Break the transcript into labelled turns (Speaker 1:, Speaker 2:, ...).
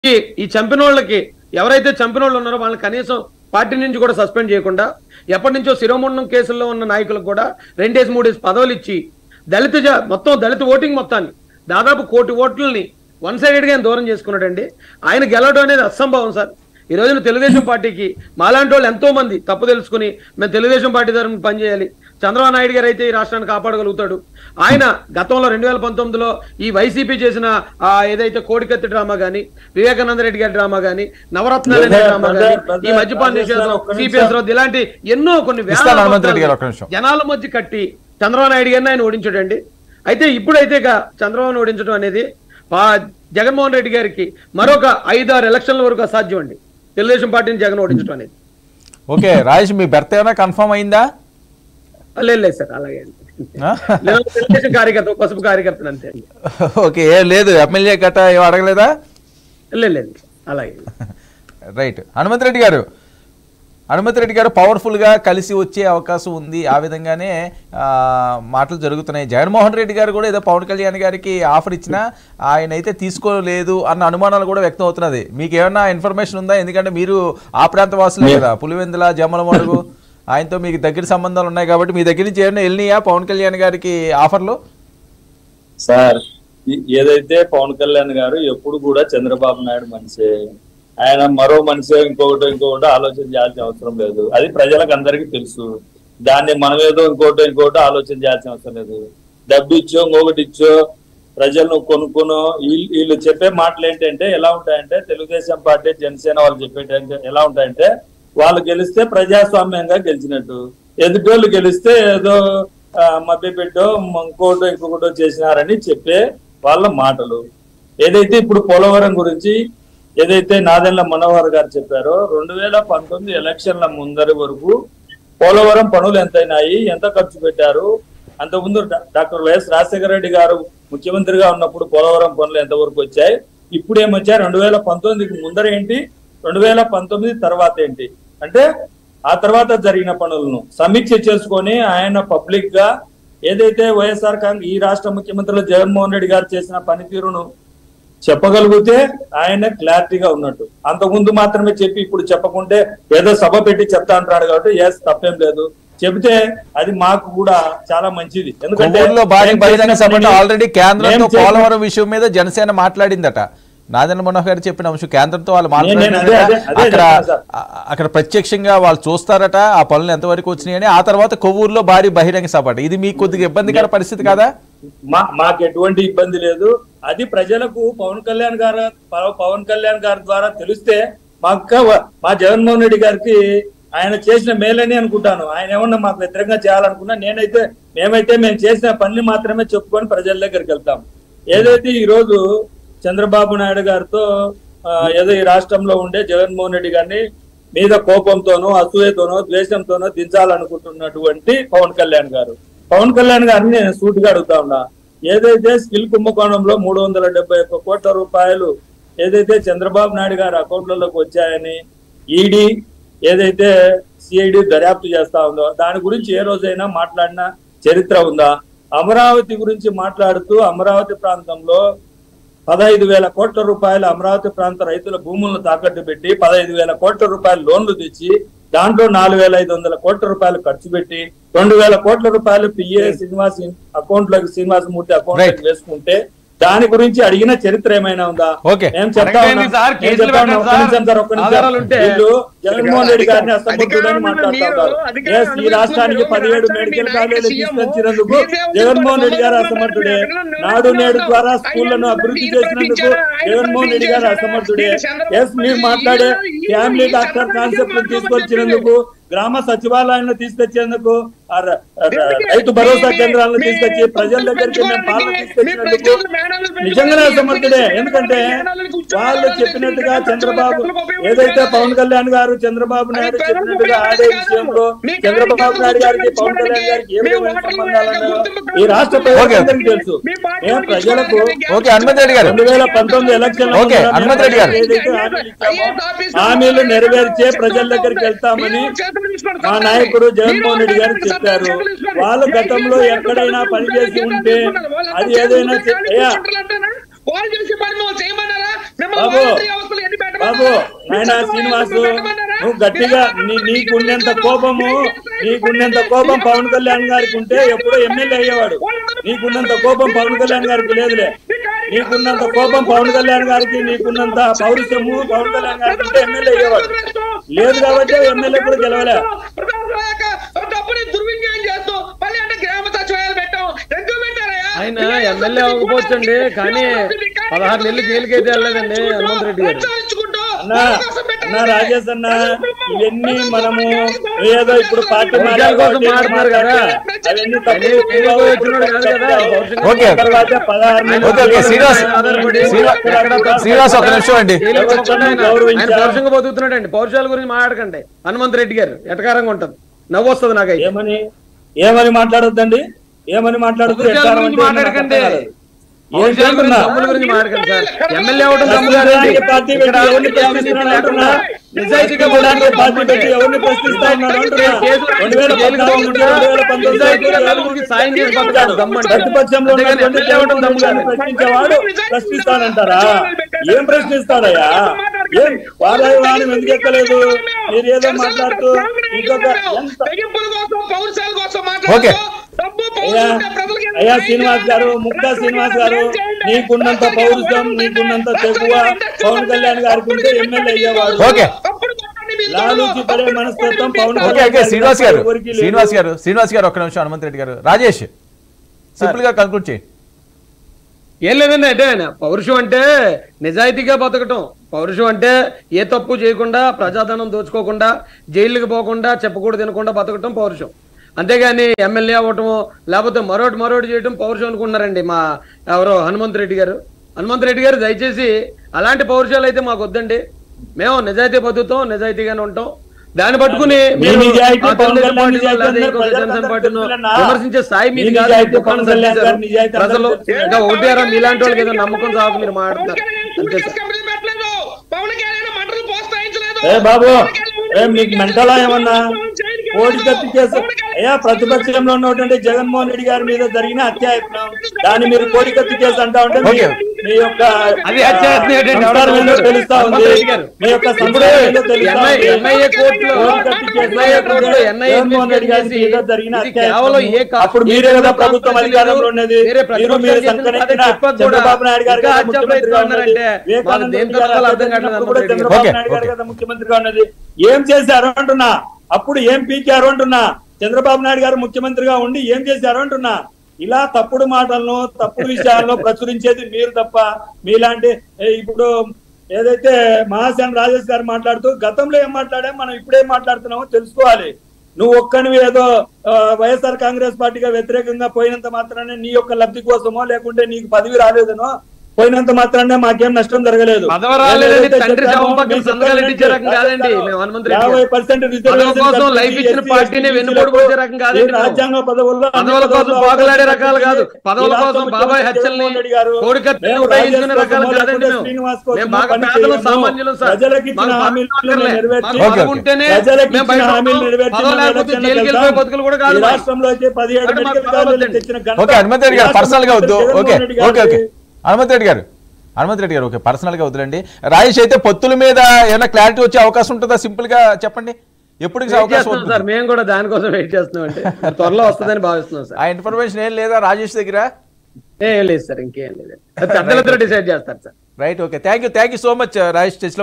Speaker 1: ఈ ఈ చంపిన వాళ్ళకి ఎవరైతే చంపిన వాళ్ళు ఉన్నారో వాళ్ళని కనీసం పార్టీ నుంచి కూడా సస్పెండ్ చేయకుండా ఎప్పటి నుంచో శిరోమండం కేసుల్లో ఉన్న నాయకులకు కూడా రెండేసి మూడేసి పదవులు ఇచ్చి దళిత జా- మొత్తం దళిత ఓటింగ్ మొత్తాన్ని దాదాపు కోటి ఓట్లని వన్ సైడెడ్గా ఆయన దూరం చేసుకున్నాడండి ఆయన గెలవడం అనేది అసంభవం సార్ ఈ రోజున తెలుగుదేశం పార్టీకి మాలాంటి వాళ్ళు ఎంతో మంది తప్పు తెలుసుకుని మేము తెలుగుదేశం పార్టీ తరఫున పనిచేయాలి చంద్రబాబు నాయుడు గారు అయితే ఈ రాష్ట్రాన్ని కాపాడగలుగుతాడు ఆయన గతంలో రెండు వేల పంతొమ్మిదిలో ఈ వైసీపీ చేసిన ఆ ఏదైతే కోడికత్తి డ్రామా గానీ వివేకానంద రెడ్డి గారి డ్రామా గానీ నవరత్నాలు అనే
Speaker 2: బ్రదర్,
Speaker 1: డ్రామా
Speaker 2: బ్రదర్,
Speaker 1: గానీ
Speaker 2: బ్రదర్,
Speaker 1: ఈ మద్యపాన
Speaker 2: రాజేష్ గారు
Speaker 1: నిషేధం
Speaker 2: ఒక్క నిమిషం.
Speaker 1: సిపిఎస్ రద్దు ఇలాంటి ఎన్నో కొన్ని వేల
Speaker 3: ఇస్తాను హనుమంత్ రెడ్డి గారు
Speaker 1: పథకాలు
Speaker 3: ఒక్క నిమిషం.
Speaker 1: జనాల మధ్య కట్టి చంద్రబాబు నాయుడు గారిని ఆయన ఓడించాడండి అయితే ఇప్పుడైతే ఇక చంద్రబాబును ఓడించడం అనేది ఆ జగన్మోహన్ రెడ్డి గారికి మరొక ఐదారు ఎలక్షన్ల వరకు అసాధ్యం అండి తెలుగుదేశం పార్టీని జగన్ ఓడించడం అనేది
Speaker 3: ఓకే రాజేష్ మీ బెర్త్ ఏమైనా కన్ఫర్మ్ అయిందా
Speaker 1: లేదు లేదు సార్ అలాగే అండి.
Speaker 3: ఆ?
Speaker 1: నేను తెలుగుదేశం కార్యకర్త పసుపు కార్యకర్తను అంతే అండి
Speaker 3: ఓకే ఏం లేదు ఎమ్మెల్యే గట్ట ఏం అడగలేదా
Speaker 1: లేదు లేదు అలాగే
Speaker 3: రైట్ హనుమంత్ రెడ్డి గారు హనుమంత్ రెడ్డి గారు పవర్ఫుల్ గా కలిసి వచ్చే అవకాశం ఉంది ఆ విధంగానే ఆ, మాటలు జరుగుతున్నాయి జగన్మోహన్ రెడ్డి గారు కూడా ఏదో పవన్ కళ్యాణ్ గారికి ఆఫర్ ఇచ్చినా ఆయన అయితే తీసుకోలేదు అన్న అనుమానాలు కూడా వ్యక్తం అవుతున్నది మీకు ఏమన్నా ఇన్ఫర్మేషన్ ఉందా ఎందుకంటే మీరు ఆ ప్రాంత వాసులే కదా పులివెందుల జమ్మలమడుగు ఆయనతో మీకు దగ్గర సంబంధాలు ఉన్నాయి కాబట్టి మీ దగ్గర నుంచి ఏమైనా వెళ్ళినాయా పవన్ కళ్యాణ్ గారికి ఆఫర్లు
Speaker 2: సార్ ఈ- ఏదైతే పవన్ కళ్యాణ్ గారు ఎప్పుడు కూడా చంద్రబాబు నాయుడు మనిషే ఆయన మరో మనిషి ఇంకొకటి ఇంకొకటి ఆలోచన చేయాల్సిన అవసరం లేదు అది ప్రజలకు అందరికీ తెలుసు దాన్ని మనం ఏదో ఇంకోటి ఇంకోటి ఆలోచన చేయాల్సిన అవసరం లేదు డబ్బు ఇచ్చో ఇంకొకటి ఇచ్చో ప్రజలను కొనుక్కోను వీళ్ళు వీళ్ళు చెప్పే మాటలు ఏంటంటే ఎలా ఉంటాయంటే తెలుగుదేశం పార్టీ జనసేన వాళ్ళు చెప్పేటంటే ఎలా ఉంటాయంటే వాళ్ళు గెలిస్తే ప్రజాస్వామ్యంగా గెలిచినట్టు ఎదుటోళ్ళు గెలిస్తే ఏదో ఆ, మభ్యపెట్టో ఇంకోటో ఇంకొకటో చేసినారని చెప్పే వాళ్ళ మాటలు ఏదైతే ఇప్పుడు పోలవరం గురించి ఏదైతే నాదెండ్ల మనోహర్ గారు చెప్పారో రెండు వేల పంతొమ్మిది ఎలక్షన్ల ముందరి వరకు పోలవరం పనులు ఎంతైనాయి ఎంత ఖర్చు పెట్టారు అంతకుముందు డా- డాక్టర్ వైఎస్ రాజశేఖర రెడ్డి గారు ముఖ్యమంత్రిగా ఉన్నప్పుడు పోలవరం పనులు ఎంతవరకు వచ్చాయి ఇప్పుడు ఏమొచ్చాయి రెండు వేల పంతొమ్మిదికి ముందర ఏంటి రెండు వేల పంతొమ్మిది తర్వాత ఏంటి అంటే ఆ తర్వాత జరిగిన పనులను సమీక్ష చేసుకొని ఆయన పబ్లిక్ గా ఏదైతే వైఎస్ఆర్ కాంగ్రెస్ ఈ రాష్ట్ర ముఖ్యమంత్రులు జగన్మోహన్ రెడ్డి గారు చేసిన పనితీరును చెప్పగలిగితే ఆయన క్లారిటీగా ఉన్నట్టు అంతకుముందు మాత్రమే చెప్పి ఇప్పుడు చెప్పకుంటే ఏదో సభ పెట్టి చెప్తా అంటాడు కాబట్టి ఎస్ తప్పేం లేదు చెబితే అది మాకు కూడా చాలా మంచిది
Speaker 3: కొవ్వూరులో భారీ
Speaker 2: మేము
Speaker 3: బహిరంగ
Speaker 2: చేసిన
Speaker 3: సభలో
Speaker 2: పనిని-
Speaker 3: ఆల్రెడీ కేంద్రంతో
Speaker 2: మేము చేసిన-
Speaker 3: పోలవరం విషయం మీద జనసేన మాట్లాడిందట నాదెండ్ల మనోహర్ గారు చెప్పిన అంశం కేంద్రంతో వాళ్ళు
Speaker 2: నేను- నేను అదే-
Speaker 3: మాట్లాడినట
Speaker 2: అదే- అదే
Speaker 3: అక్కడ
Speaker 2: చెప్తాను సార్.
Speaker 3: ఆ- అక్కడ ప్రత్యక్షంగా వాళ్ళు చూస్తారట ఆ పనులు ఎంతవరకు వచ్చినాయని ఆ తర్వాత కొవ్వూరులో భారీ బహిరంగ సభ అట ఇది మీకు కొద్దిగా ఇబ్బందికర పరిస్థితి కదా
Speaker 2: మా మాకు ఎటువంటి ఇబ్బంది లేదు అది ప్రజలకు పవన్ కళ్యాణ్ గారు పవ- పవన్ కళ్యాణ్ గారి ద్వారా తెలిస్తే మాకు మా జగన్మోహన్ రెడ్డి గారికి ఆయన చేసిన మేలని అనుకుంటాను ఆయన ఏమన్నా మాకు వ్యతిరేకంగా చేయాలనుకున్నా నేనైతే మేమైతే మేము చేసిన పనిని మాత్రమే చెప్పుకొని ప్రజల దగ్గరికి వెళ్తాం ఏదైతే ఈ రోజు చంద్రబాబు నాయుడు గారితో ఆ, ఏదో ఈ రాష్ట్రంలో ఉండే జగన్మోహన్ రెడ్డి గారిని మీద కోపంతోనో అసూయతోనో ద్వేషంతోనో దించాలనుకుంటున్నటువంటి పవన్ కళ్యాణ్ గారు పవన్ కళ్యాణ్ గారిని నేను సూటిగా అడుగుతా ఉన్నా ఏదైతే స్కిల్ కుంభకోణంలో మూడు వందల డెబ్బై ఒక్క కోట్ల రూపాయలు ఏదైతే చంద్రబాబు నాయుడు గారి అకౌంట్లలోకి వచ్చాయని ఈడీ ఏదైతే సిఐడి దర్యాప్తు చేస్తా ఉందో దాని గురించి ఏ రోజైనా మాట్లాడిన చరిత్ర ఉందా అమరావతి గురించి మాట్లాడుతూ అమరావతి ప్రాంతంలో పదహైదు వేల కోట్ల రూపాయలు అమరావతి ప్రాంత రైతుల భూములను తాకట్టు పెట్టి పదహైదు వేల కోట్ల రూపాయలు లోన్లు తెచ్చి దాంట్లో నాలుగు వేల ఐదు వందల కోట్ల రూపాయలు ఖర్చు పెట్టి రెండు వేల కోట్ల రూపాయలు పిఏ శ్రీనివాస్ అకౌంట్ లోకి శ్రీనివాసమూర్తి అకౌంట్ లోకి వేసుకుంటే దాని గురించి అడిగిన చరిత్ర ఏమైనా ఉందా
Speaker 3: ఓకే.
Speaker 2: మేము చెప్తా
Speaker 1: అడగండి
Speaker 2: ఉన్నాం.
Speaker 1: సార్,
Speaker 2: నేను
Speaker 1: కేసులు
Speaker 2: చెప్తా ఉన్నా,
Speaker 1: పెట్టండి
Speaker 2: ఒక్క నిమిషం సార్, ఒక్క నిమిషం.
Speaker 1: ఆధారాలు ఉంటే.
Speaker 2: వీళ్ళు జగన్మోహన్ రెడ్డి గారిని అసమర్థుడని
Speaker 4: అధికారంలో
Speaker 2: మాట్లాడుతా
Speaker 4: మీరు
Speaker 2: ఉన్నారు
Speaker 4: అధికారం
Speaker 2: Yes, ఈ రాష్ట్రానికి
Speaker 4: అనుభవిస్తున్నారు,
Speaker 2: పదిహేడు
Speaker 4: రాష్ట్రానికి
Speaker 2: మెడికల్
Speaker 4: మీ
Speaker 2: కాలేజీలు
Speaker 4: నాయకులు
Speaker 2: తీసుకొచ్చినందుకు
Speaker 4: మీరే ఉంది,
Speaker 2: జగన్మోహన్ రెడ్డి గారు
Speaker 4: తొమ్మిది
Speaker 2: అసమర్థుడే
Speaker 4: వందల
Speaker 2: నాడు నేడు
Speaker 4: ఆయన
Speaker 2: ద్వారా స్కూళ్లను
Speaker 4: ఆయన
Speaker 2: అభివృద్ధి
Speaker 4: మీరు
Speaker 2: చేసినందుకు
Speaker 4: ప్రకటించారా? ఆయన
Speaker 2: జగన్మోహన్ రెడ్డి గారు
Speaker 4: ప్రకటించారా?
Speaker 2: అసమర్థుడే
Speaker 4: మీరు చంద్రబాబు
Speaker 2: ఎస్ మీరు
Speaker 4: నాయుడు
Speaker 2: మాట్లాడే
Speaker 4: ఈ- ఈ-
Speaker 2: ఫ్యామిలీ
Speaker 4: ఈ
Speaker 2: డాక్టర్
Speaker 4: చంద్రబాబు
Speaker 2: కాన్సెప్ట్
Speaker 4: నాయుడు
Speaker 2: తీసుకొచ్చినందుకు గ్రామ సచివాలయాన్ని తీసుకొచ్చేందుకు ఆ ర- ర-
Speaker 4: ఎందుకు?
Speaker 2: రైతు భరోసా
Speaker 4: మీ-
Speaker 2: కేంద్రాలను
Speaker 4: మీ-
Speaker 2: తీసుకొచ్చి
Speaker 4: మీ
Speaker 2: ప్రజల దగ్గరికి మేము పాలన
Speaker 4: పెంచుకోవడానికి
Speaker 2: తీసుకొచ్చినందుకు
Speaker 4: మీ పెంచుకోవడానికి మేడాలు పెంచుకోవడానికి
Speaker 2: నిజంగానే అసమర్థుడే
Speaker 4: ఎందుకు
Speaker 2: ఎందుకంటే
Speaker 4: మేడాలు కూర్చోవాలి?
Speaker 2: వాళ్ళు చెప్పినట్టుగా
Speaker 4: ఎందుకు
Speaker 2: చంద్రబాబు
Speaker 4: ఉపయోగపడేది?
Speaker 2: ఏదైతే పవన్ కళ్యాణ్ గారు చంద్రబాబు నాయుడు
Speaker 4: అది
Speaker 2: చెప్పినట్టుగా
Speaker 4: ప్రజలకు
Speaker 2: ఆడే
Speaker 4: ఉపయోగపడేది
Speaker 2: విషయంలో
Speaker 4: మీ
Speaker 2: చంద్రబాబు
Speaker 4: కార్యకర్తలు
Speaker 2: నాయుడు గారికి
Speaker 4: గుర్తింపు
Speaker 2: పవన్ కళ్యాణ్ గారికి ఏ
Speaker 4: మీ
Speaker 2: విధమైన
Speaker 4: ఓటర్లు
Speaker 2: సంబంధాలు ఉన్నాయో
Speaker 4: గుర్తింపు
Speaker 2: ఈ రాష్ట్ర
Speaker 3: ఓకే.
Speaker 2: ప్రజలందరికీ తెలుసు
Speaker 4: మీ పార్టీ
Speaker 2: మేము
Speaker 4: వాళ్ళకి
Speaker 2: ప్రజలకు
Speaker 4: ఇచ్చుకోవడానికి
Speaker 3: ఓకే, హనుమంత్ రెడ్డి గారు.
Speaker 2: రెండు వేల పంతొమ్మిది ఎలక్షన్
Speaker 3: ఓకే, హనుమంత్ రెడ్డి గారు.
Speaker 2: ఏదైతే హామీలు ఇచ్చామో హామీలు నెరవేర్చే ప్రజల దగ్గరికి వెళ్తామని మా నాయకుడు జగన్మోహన్ రెడ్డి గారు చెప్పారు వాళ్ళు గతంలో ఎక్కడైనా పనిచేసి ఉంటే అది ఏదైనా చె- అయ్యా,
Speaker 4: వాళ్ళు చేసే పని మేము చేయమన్నారా మిమ్మల్ని
Speaker 2: బాబు,
Speaker 4: వాలంటరీ వ్యవస్థలో ఎన్ని
Speaker 2: బాబు
Speaker 4: పెట్టమన్నారా?
Speaker 2: నాయన
Speaker 4: మీ చట్టం
Speaker 2: శ్రీనివాసు
Speaker 4: వ్యవస్థలో పెట్టమన్నారా?
Speaker 2: నువ్వు గట్టిగా నీ నీకున్నంత కోపము నీకున్నంత కోపం పవన్ కళ్యాణ్ గారికి ఉంటే ఎప్పుడో ఎమ్మెల్యే అయ్యేవాడు నీకున్నంత కోపం పవన్ కళ్యాణ్ గారికి లేదులే నీకున్నంత కోపం పవన్ కళ్యాణ్ గారికి నీకున్నంత పౌరుషము పవన్ కళ్యాణ్ గారికి ఉంటే ఎమ్మెల్యే అయ్యేవాడు లేదు కాబట్టి ఎమ్మెల్యే కూడా గెలవలే
Speaker 4: ప్రజాస్వామ్యక డబ్బుని దుర్వినియోగం చేస్తూ మళ్ళీ అంటే గ్రామ సచివాలయాలు పెట్టాం ఎందుకు పెట్టారయ్యా?
Speaker 1: ఆయన
Speaker 4: మీరు
Speaker 1: ఎమ్మెల్యే అవ్వకపోవచ్చండి కానీ పదహారు నెలలు జైలుకి అయితే వెళ్ళలేదండి హనుమంత్ రెడ్డి గారు
Speaker 4: ప్రోత్సహించుకుంటూ
Speaker 2: అన్నా
Speaker 4: వాళ్ళ కోసం పెట్టారు.
Speaker 2: అన్నా రాజేష్ అన్న ఇవన్నీ మనము ఏదో ఇప్పుడు పార్టీ
Speaker 1: పౌరుషాల
Speaker 2: మారాలి
Speaker 1: కోసం
Speaker 2: కాబట్టి
Speaker 1: మాట్లాడుతున్నారు కదా.
Speaker 2: అవన్నీ
Speaker 1: ఆయన
Speaker 2: తప్పు.
Speaker 1: జైలుకి వచ్చినాడు కాదు కదా, పౌరుషంగా
Speaker 3: ఓకే.
Speaker 2: తర్వాత పదహారు నెలలు
Speaker 3: ఓకే ఓకే శ్రీనివాస్
Speaker 1: ఆధారపడి
Speaker 3: శ్రీనివాస్ శ్రీనివాస్ ఒక నిమిషం అండి
Speaker 1: జైలుకి పోకుండా ఆయన- ఆయన
Speaker 2: గౌరవించాం.
Speaker 1: పౌరుషంగా బతుకుతున్నాడండి పౌరుషాల గురించి మాట్లాడకండి హనుమంత్ రెడ్డి గారు ఎటకారంగా ఉంటది నవ్వు వస్తుంది నాకైతే
Speaker 2: ఏమని ఏమని మాట్లాడొద్దండి ఏమని మాట్లాడొద్దు
Speaker 1: పౌరుషాల
Speaker 2: ఎట్లా
Speaker 1: గురించి
Speaker 2: అంటే
Speaker 1: మాట్లాడకండి
Speaker 2: నాకు అర్థం కాలేదు. ఏం
Speaker 1: పౌరుషాల గురించి
Speaker 2: చేస్తున్నా
Speaker 1: తమ్ముల గురించి మాట్లాడకండి సార్ ఎమ్మెల్యే అవడం తమ్ము కాదండి
Speaker 2: ప్రతిదానికి పార్టీ
Speaker 1: ఇక్కడ
Speaker 2: పెట్టి ఎవరిని
Speaker 1: అవినీతి
Speaker 2: ప్రశ్నిస్తున్నాడు
Speaker 1: లేకుండా
Speaker 2: అంటున్నా?
Speaker 1: నిజాయితీగా
Speaker 2: ప్రతిదానికి
Speaker 1: పోరాడే
Speaker 2: పార్టీ పెట్టి ఎవరిని ప్రశ్నిస్తా ఉన్నాడు అంటున్నా?
Speaker 1: కేసులు
Speaker 2: రెండు వేల
Speaker 1: జైలుకి
Speaker 2: పద్నాలుగు నుండి రెండు వేల పంతొమ్మిది
Speaker 1: నిజాయితీగా
Speaker 2: వరకు
Speaker 1: నలుగురికి సాయం చేసి పంపించాడు దమ్మంటే.
Speaker 2: ప్రతిపక్షంలో
Speaker 1: అంతేగాని
Speaker 2: ఉన్నటువంటి
Speaker 1: ఎమ్మెల్యే అవడం
Speaker 2: జగన్మోహన్
Speaker 1: దమ్ము
Speaker 2: రెడ్డిని
Speaker 1: కాదు.
Speaker 2: ప్రశ్నించేవాడు ప్రశ్నిస్తానంటారా ఏం ప్రశ్నిస్తాడయ్యా ఏం వాదాయవాణి ఎందుకు ఎక్కలేదు మీరు ఏదో మాట్లాడుతూ ఇంకొక ఎంత
Speaker 4: తెగింపుల కోసం పౌరుషాల కోసం
Speaker 3: ఓకే.
Speaker 4: మాట్లాడుతూ డబ్బు
Speaker 2: అయ్యా
Speaker 4: పౌరుషం ఉంటే ప్రజలకి ఎంత
Speaker 2: అయ్యా
Speaker 4: సాయం
Speaker 2: శ్రీనివాస్ గారు
Speaker 4: చేయాలి?
Speaker 2: ముక్తా
Speaker 4: రెండు
Speaker 2: శ్రీనివాస్
Speaker 4: కోట్ల
Speaker 2: గారు
Speaker 4: సాయం చేయండి.
Speaker 2: నీకున్నంత
Speaker 4: రాష్ట్రానికి
Speaker 2: పౌరుషం
Speaker 4: ఎవరు
Speaker 2: నీకున్నంత
Speaker 4: ఉంటే
Speaker 2: తెగువ
Speaker 4: రాష్ట్రానికి
Speaker 2: పవన్ కళ్యాణ్ గారికి ఉంటే ఎమ్మెల్యే అయ్యేవాడు
Speaker 3: ఓకే.
Speaker 4: అప్పుడు కొట్టండి మీ
Speaker 2: లాలూచి పడే
Speaker 4: అప్పుడు
Speaker 2: మనస్తత్వం
Speaker 4: కొట్టండి
Speaker 2: పవన్
Speaker 4: మీ
Speaker 3: ఓకే ఓకే శ్రీనివాస్ గారు
Speaker 2: ఎవరికి లేదు.
Speaker 3: శ్రీనివాస్ గారు శ్రీనివాస్ గారు ఒక్క నిమిషం హనుమంత్ రెడ్డి గారు రాజేష్ సింపుల్ గా కన్క్లూడ్ చేయండి
Speaker 1: ఏం లేదండి అంటే ఆయన పౌరుషం అంటే నిజాయితీగా బతకటం పౌరుషం అంటే ఏ తప్పు చేయకుండా ప్రజాధనం దోచుకోకుండా జైలుకి పోకుండా చెప్పకూడదు తినకుండా బతకటం పౌరుషం అంతేగాని ఎమ్మెల్యే అవ్వటము లేకపోతే మరోటి మరోటి చేయటం పౌరుషం అనుకున్నారండి మా ఎవరో హనుమంత్ రెడ్డి గారు హనుమంత్ రెడ్డి గారు దయచేసి అలాంటి పౌరుషాలు అయితే మాకు వద్దండి మేము నిజాయితీ బతుకుతాం నిజాయితీగానే ఉంటాం దాన్ని పట్టుకుని
Speaker 2: మీ
Speaker 1: మీరు
Speaker 2: నిజాయితీ
Speaker 1: ఆ
Speaker 2: పవన్
Speaker 1: తెలుగుదేశం
Speaker 2: కళ్యాణ్
Speaker 1: పార్టీనో లేదా
Speaker 2: నిజాయితీ
Speaker 1: ఇంకొక
Speaker 2: ప్రజలకు
Speaker 1: జనసేన
Speaker 2: అందరికీ
Speaker 1: పార్టీనో
Speaker 2: తెలుసులేనా?
Speaker 1: విమర్శించే స్థాయి
Speaker 2: మీ
Speaker 1: మీది కాదు
Speaker 2: నిజాయితీ
Speaker 1: దుకాణం
Speaker 2: పవన్ కళ్యాణ్
Speaker 1: సర్దేశారు.
Speaker 2: గారి నిజాయితీ
Speaker 1: ప్రజలు
Speaker 2: అందరికీ తెలుసులేనా?
Speaker 1: ఇంకా ఓటీఆర్ మీలాంటి వాళ్ళకి ఏదో నమ్మకం సాగు మీరు మాట్లాడతారు అంతే సార్
Speaker 4: కంపెనీ పెట్టలేదు పవన్ కళ్యాణ్ మంటలు ప్రోత్సహించలేదు
Speaker 2: ఏ బాబు ఏ మీకు మెంటలా ఏమన్నా కోడి కత్తి కేసు అయ్యా ప్రతిపక్షంలో ఉన్నటువంటి జగన్మోహన్ రెడ్డి గారి మీద జరిగిన హత్యాయత్నం దాన్ని మీరు కోడి కత్తి కేసు అంటా ఉంటే మీ-
Speaker 3: ఓకే.
Speaker 2: మీ యొక్క
Speaker 1: అది హత్యాయత్నం ఏంటండి?
Speaker 2: సంస్కారం ఏంటో
Speaker 1: ఎవరో
Speaker 2: తెలుస్తా ఉంది
Speaker 1: హనుమంత్ రెడ్డి గారు.
Speaker 2: మీ యొక్క
Speaker 1: ఇప్పుడు
Speaker 2: సంస్కారం ఏంటో తెలుస్తా
Speaker 1: ఎన్ఐ
Speaker 2: ఉంది.
Speaker 1: ఎన్ఐఏ కోర్టులో
Speaker 2: కోడి కత్తి కేసు
Speaker 1: ఎన్ఐఏ కోర్టులో ఎన్ఐఏ
Speaker 2: జగన్మోహన్ రెడ్డి గారి
Speaker 1: ఇన్వెస్టిగేషన్
Speaker 2: మీద జరిగిన
Speaker 1: ఇది
Speaker 2: హత్యాయత్నం.
Speaker 1: కేవలం ఏ కా-
Speaker 2: అప్పుడు
Speaker 1: ఏ
Speaker 2: మీరే కదా
Speaker 1: విధంగా
Speaker 2: ప్రభుత్వం
Speaker 1: కాంగ్రెస్
Speaker 2: అధికారంలో ఉన్నది
Speaker 1: వేరే
Speaker 2: మీరు
Speaker 1: ప్రతిపక్షాలు
Speaker 2: మీరు
Speaker 1: చేసిన
Speaker 2: సంకరించిన
Speaker 1: పని చెప్పక కూడా
Speaker 2: చంద్రబాబు నాయుడు గారు
Speaker 1: ఇంకా
Speaker 2: కదా
Speaker 1: హత్య
Speaker 2: ముఖ్యమంత్రిగా
Speaker 1: ప్రయత్నం
Speaker 2: ఉన్నది
Speaker 1: ఉన్నారంటే వాళ్ళు
Speaker 2: వివేకానంద
Speaker 1: దేని
Speaker 2: రెడ్డి గారు
Speaker 1: తరఫున అర్థం
Speaker 2: అధ్యక్షుడు
Speaker 1: కావట్లేదు
Speaker 2: ఉన్నప్పుడు కూడా
Speaker 1: హనుమంత్ రెడ్డి గారు.
Speaker 2: చంద్రబాబు
Speaker 3: ఓకే,
Speaker 2: నాయుడు గారు
Speaker 3: ఓకే.
Speaker 2: కదా ముఖ్యమంత్రిగా ఉన్నది ఏం చేశారు అంటున్నా అప్పుడు ఏం పీకారు అంటున్నా చంద్రబాబు నాయుడు గారు ముఖ్యమంత్రిగా ఉండి ఏం చేశారు అంటున్నా ఇలా తప్పుడు మాటలను తప్పుడు విషయాలను ప్రచురించేది మీరు తప్ప మీలాంటి ఏ, ఇప్పుడు ఏదైతే మహాసేన రాజేష్ గారు మాట్లాడుతూ గతంలో ఏం మాట్లాడాం మనం ఇప్పుడేం మాట్లాడుతున్నామో తెలుసుకోవాలి నువ్వు ఒక్కనివి ఏదో ఆ, వైఎస్ఆర్ కాంగ్రెస్ పార్టీగా వ్యతిరేకంగా పోయినంత మాత్రానే నీ యొక్క లబ్ధి కోసమో లేకుంటే నీకు పదవి రాలేదనో పోయినంత మాత్రానే మాకేం నష్టం జరగలేదు
Speaker 1: పదవి రాలేదని
Speaker 2: ఏదైతే
Speaker 1: తండ్రి
Speaker 2: చెప్పామో
Speaker 1: శవం పక్కన
Speaker 2: మీరు
Speaker 1: సంతకాలు
Speaker 2: చెప్పారంటే
Speaker 1: ఇచ్చే రకం కాదండి మేము హనుమంత్ రెడ్డి గారు.
Speaker 2: యాభై పర్సెంట్
Speaker 1: పదవుల కోసం లైఫ్ ఇచ్చిన పార్టీని వెన్నుపోటు పొడిచే రకం కాదండి మేము.
Speaker 2: రాజ్యాంగ పదవుల్లో
Speaker 1: పదవుల కోసం పోగలాడే రకాలు కాదు పదవుల కోసం బాబాయ్ హత్యల్ని కోడికత్తిని ఉపయోగించుకునే రకాలు కాదండి మేము మేము బాగా పేదలు సామాన్యులు సార్
Speaker 2: ప్రజలకు ఇచ్చిన
Speaker 1: మాకు
Speaker 2: హామీలు
Speaker 1: పదవులు
Speaker 2: నెరవేర్చి
Speaker 1: మాకు
Speaker 3: ఓకే,
Speaker 1: పదవి
Speaker 3: ఓకే.
Speaker 1: ఉంటేనే
Speaker 2: ప్రజలకు
Speaker 1: మేము
Speaker 2: ఇచ్చిన
Speaker 1: బయట
Speaker 2: హామీలు
Speaker 1: ఉంటాం.
Speaker 2: నెరవేర్చిన
Speaker 1: పదవులు లేకపోతే
Speaker 2: ఎలక్షన్లకు
Speaker 1: జైలుకి
Speaker 2: వెళ్తాం.
Speaker 1: వెళ్ళిపోయే బతుకులు కూడా కాదు
Speaker 2: ఈ
Speaker 1: మాకు.
Speaker 2: రాష్ట్రంలో అయితే పదిహేడు
Speaker 1: అంటే మాకు
Speaker 2: మెడికల్
Speaker 1: కావద్దండి.
Speaker 2: కాలేజీలు తెచ్చిన ఘనత
Speaker 3: ఓకే హనుమంత్ రెడ్డి గారు
Speaker 2: ఈ
Speaker 3: పర్సనల్ గా వద్దు
Speaker 2: రాష్ట్ర
Speaker 3: ఓకే
Speaker 2: ముఖ్యమంత్రి
Speaker 3: ఓకే ఓకే
Speaker 2: గారికి
Speaker 3: హనుమంత్ రెడ్డి గారు హనుమంత్ రెడ్డి గారు ఓకే పర్సనల్ గా వద్దులండి రాజేష్ అయితే పొత్తుల మీద ఏమైనా క్లారిటీ వచ్చే అవకాశం ఉంటుందా సింపుల్ గా చెప్పండి ఎప్పటికి
Speaker 1: వెయిట్
Speaker 3: అవకాశం
Speaker 1: చేస్తున్నాం
Speaker 3: ఉంటుంది
Speaker 1: సార్ మేము కూడా దానికోసం వెయిట్ చేస్తున్నాం అంటే మరి త్వరలో వస్తుందని భావిస్తున్నాం సార్
Speaker 3: ఆ ఇన్ఫర్మేషన్ ఏం లేదా రాజేష్ దగ్గర
Speaker 1: ఏం లేదు సార్ ఇంకేం లేదు పెద్దలతో డిసైడ్ చేస్తారు sir
Speaker 3: right okay thank you thank you so much Rajesh test